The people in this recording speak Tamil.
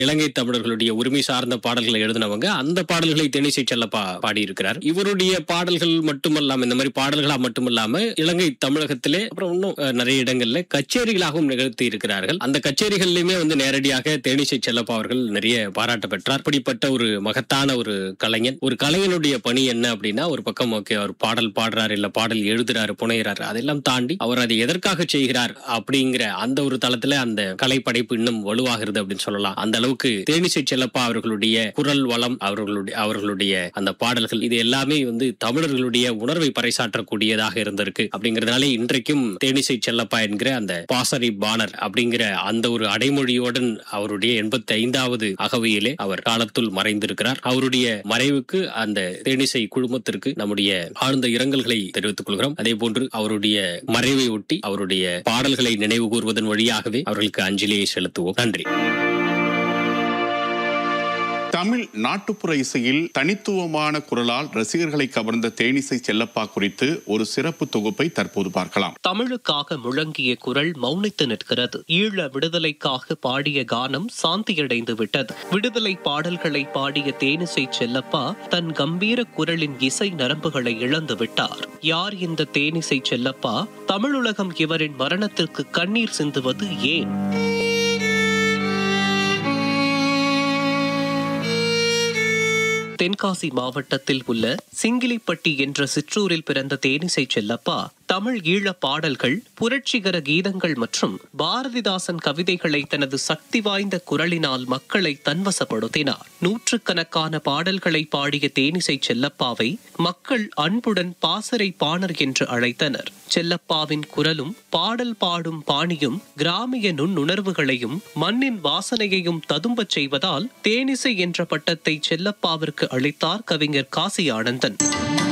இலங்கை தமிழர்களுடைய உரிமை சார்ந்த பாடல்களை எழுதினவங்க அந்த பாடல்களை தேனிசை செல்லப்பா பாடியிருக்கிறார் இவருடைய பாடல்கள் மட்டுமல்லாம இந்த மாதிரி பாடல்களா மட்டுமல்லாம இலங்கை தமிழகத்திலே அப்புறம் இன்னும் அஹ், நிறைய இடங்கள்ல கச்சேரிகளாகவும் நிகழ்த்தி இருக்கிறார்கள் அந்த கச்சேரிகள்லயுமே வந்து நேரடியாக தேனிசை செல்லப்பா அவர்கள் நிறைய பாராட்ட பெற்றார் அப்படிப்பட்ட ஒரு மகத்தான ஒரு கலைஞன் ஒரு கலைஞனுடைய பணி என்ன அப்படின்னா ஒரு பக்கம் ஓகே அவர் பாடல் பாடுறாரு இல்ல பாடல் எழுதுறாரு புனைகிறாரு அதெல்லாம் தாண்டி அவர் அதை எதற்காக செய்கிறார் அப்படிங்கிற அந்த ஒரு தளத்துல அந்த கலை படைப்பு இன்னும் வலுவாகிறது அப்படின்னு சொல்லலாம் அந்த அளவுக்கு தேனிசை செல்லப்பா அவர்களுடைய குரல் வளம் அவர்களுடைய அவர்களுடைய அந்த பாடல்கள் இது எல்லாமே வந்து தமிழர்களுடைய உணர்வை பறைசாற்றக்கூடியதாக இருந்திருக்கு அப்படிங்கறதுனால இன்றைக்கும் தேனிசை செல்லப்பா என்கிற அந்த பாசறை பாணர் அப்படிங்கிற அந்த ஒரு அடைமொழியுடன் அவருடைய எண்பத்தி ஐந்தாவது அகவையிலே அவர் காலத்துள் மறைந்திருக்கிறார் அவருடைய மறைவுக்கு அந்த தேனிசை குழுமத்திற்கு நம்முடைய ஆழ்ந்த இரங்கல்களை தெரிவித்துக் கொள்கிறோம் அதே போன்று அவருடைய மறைவை ஒட்டி அவருடைய பாடல்களை நினைவு கூறுவதன் வழியாகவே அவர்களுக்கு அஞ்சலியை செலுத்துவோம் நன்றி தமிழ் நாட்டுப்புற இசையில் தனித்துவமான குரலால் ரசிகர்களை கவர்ந்த தேனிசை செல்லப்பா குறித்து ஒரு சிறப்பு தொகுப்பை தற்போது பார்க்கலாம் தமிழுக்காக முழங்கிய குரல் மௌனித்து நிற்கிறது ஈழ விடுதலைக்காக பாடிய கானம் சாந்தியடைந்து விட்டது விடுதலை பாடல்களை பாடிய தேனிசை செல்லப்பா தன் கம்பீர குரலின் இசை நரம்புகளை இழந்து விட்டார் யார் இந்த தேனிசை செல்லப்பா தமிழுலகம் இவரின் மரணத்திற்கு கண்ணீர் சிந்துவது ஏன் தென்காசி மாவட்டத்தில் உள்ள சிங்கிலிப்பட்டி என்ற சிற்றூரில் பிறந்த தேனிசை செல்லப்பா தமிழ் ஈழ பாடல்கள் புரட்சிகர கீதங்கள் மற்றும் பாரதிதாசன் கவிதைகளை தனது சக்தி வாய்ந்த குரலினால் மக்களை தன்வசப்படுத்தினார் நூற்றுக்கணக்கான பாடல்களை பாடிய தேனிசை செல்லப்பாவை மக்கள் அன்புடன் பாசறை பாணர் என்று அழைத்தனர் செல்லப்பாவின் குரலும் பாடல் பாடும் பாணியும் கிராமிய நுண்ணுணர்வுகளையும் மண்ணின் வாசனையையும் ததும்பச் செய்வதால் தேனிசை என்ற பட்டத்தை செல்லப்பாவிற்கு அளித்தார் கவிஞர் காசி ஆனந்தன்